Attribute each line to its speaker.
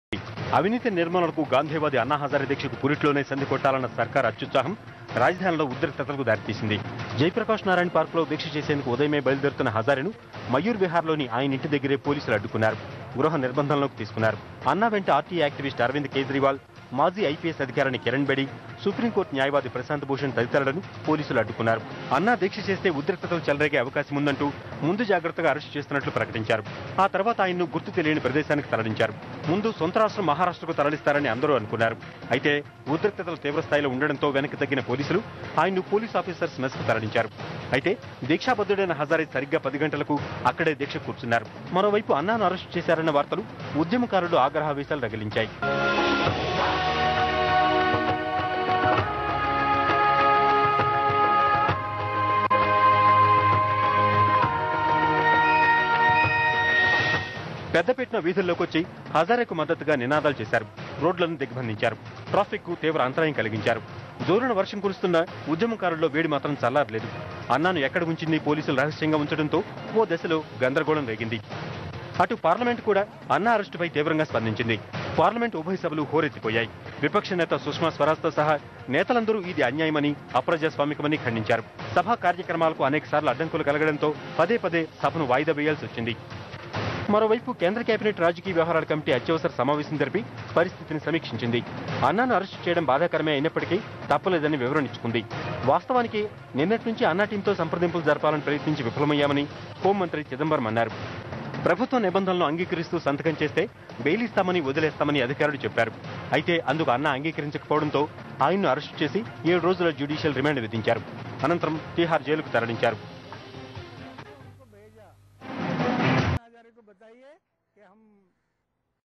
Speaker 1: అవినీతి నిర్మూలనకు గాంధీవాది అన్నా హజారే దీక్షకు పురిట్లోనే సంధి కొట్టాలన్న సర్కార్ అత్యుత్సాహం రాజధానిలో ఉద్రిక్తతలకు దారితీసింది జయప్రకాష్ నారాయణ పార్కులో దీక్ష చేసేందుకు ఉదయమే బయలుదేరుతున్న హజారేను మయూర్ విహార్లోని ఆయన ఇంటి దగ్గరే పోలీసులు అడ్డుకున్నారు గృహ నిర్బంధంలోకి తీసుకున్నారు అన్నా వెంట ఆర్టీ యాక్టివిస్ట్ అరవింద్ కేజ్రీవాల్ మాజీ ఐపీఎస్ అధికారిని కిరణ్ బేడి సుప్రీంకోర్టు న్యాయవాది ప్రశాంత్ భూషణ్ తదితరులను పోలీసులు అడ్డుకున్నారు అన్నా దీక్ష చేస్తే ఉద్రిక్తతలు చెలరేగే అవకాశం ఉందంటూ ముందు జాగ్రత్తగా అరెస్టు చేస్తున్నట్లు ప్రకటించారు ఆ తర్వాత ఆయన్ను గుర్తు తెలియని ప్రదేశానికి తరలించారు ముందు సొంత రాష్ట్రం మహారాష్ట్రకు తరలిస్తారని అందరూ అనుకున్నారు అయితే ఉద్రిక్తతలు తీవ్రస్థాయిలో ఉండడంతో వెనక్కి తగ్గిన పోలీసులు ఆయన్ను పోలీస్ ఆఫీసర్స్ మెస్కు తరలించారు అయితే దీక్షాబద్ధుడైన హజారే సరిగ్గా పది గంటలకు అక్కడే దీక్ష కూర్చున్నారు మరోవైపు అన్నాను అరెస్టు చేశారన్న వార్తలు ఉద్యమకారులు ఆగ్రహావేశాలు రగిలించాయి పెద్దపేటన వీధుల్లోకి వచ్చి హజారేకు మద్దతుగా నినాదాలు చేశారు రోడ్లను దిగ్బంధించారు ట్రాఫిక్ కు తీవ్ర అంతరాయం కలిగించారు జోరున వర్షం కురుస్తున్న ఉద్యమకారుల్లో వేడి మాత్రం చల్లారలేదు అన్నాను ఎక్కడ ఉంచింది పోలీసులు రహస్యంగా ఉంచడంతో ఓ దశలో గందరగోళం రేగింది అటు పార్లమెంట్ కూడా అన్నా అరెస్టుపై తీవ్రంగా స్పందించింది పార్లమెంట్ ఉభయ సభలు హోరెత్తిపోయాయి విపక్ష నేత సుష్మా స్వరాజ్తో సహా నేతలందరూ ఇది అన్యాయమని అప్రజాస్వామికమని ఖండించారు సభా కార్యక్రమాలకు అనేకసార్లు అడ్డంకులు కలగడంతో పదే పదే సభను వాయిదా వేయాల్సి వచ్చింది మరోవైపు కేంద్ర కేబినెట్ రాజకీయ వ్యవహారాల కమిటీ అత్యవసర సమావేశం జరిపి పరిస్థితిని సమీక్షించింది అన్నాను అరెస్టు చేయడం బాధాకరమే అయినప్పటికీ తప్పలేదని వివరణ ఇచ్చుకుంది వాస్తవానికి నిన్నటి నుంచి అన్నా టీంతో సంప్రదింపులు జరపాలని ప్రయత్నించి విఫలమయ్యామని హోంమంత్రి చిదంబరం అన్నారు ప్రభుత్వ నిబంధనలను అంగీకరిస్తూ సంతకం చేస్తే బెయిల్ ఇస్తామని వదిలేస్తామని అధికారులు చెప్పారు అయితే అందుకు అన్న అంగీకరించకపోవడంతో ఆయన్ను అరెస్టు చేసి ఏడు రోజుల జ్యుడిషియల్ రిమాండ్ విధించారు అనంతరం తీహార్ జైలుకు తరలించారు